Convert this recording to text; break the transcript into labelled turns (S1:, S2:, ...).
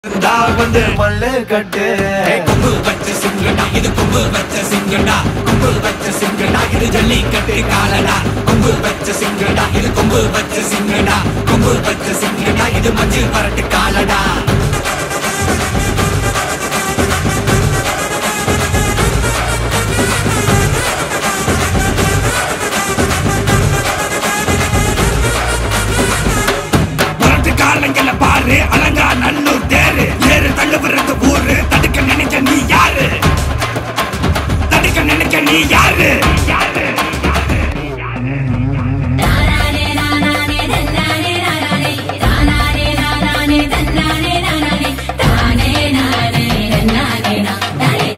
S1: இருந்தா வந்து மல்லு கட்டு
S2: கொம்பு வச்ச சிங்கடா இது கொம்பு வச்ச சிங்கடா கொம்பு வச்ச சிங்கடா இது ஜல்லிக்கட்டு காலடா கொம்பு வச்ச சிங்கடா இது கொம்பு வச்ச சிங்கடா கொம்பு வச்ச சிங்கடா இது மஞ்சள் பரட்டு காலடா புரட்டு காலங்கள பாரு அலங்கா நல்லூர் தேரு ஏறு தள்ளுபுறது ஊரு தடுக்க நினைக்க நீ யாரு தடுக்க நினைக்க நீ யாரு யாரு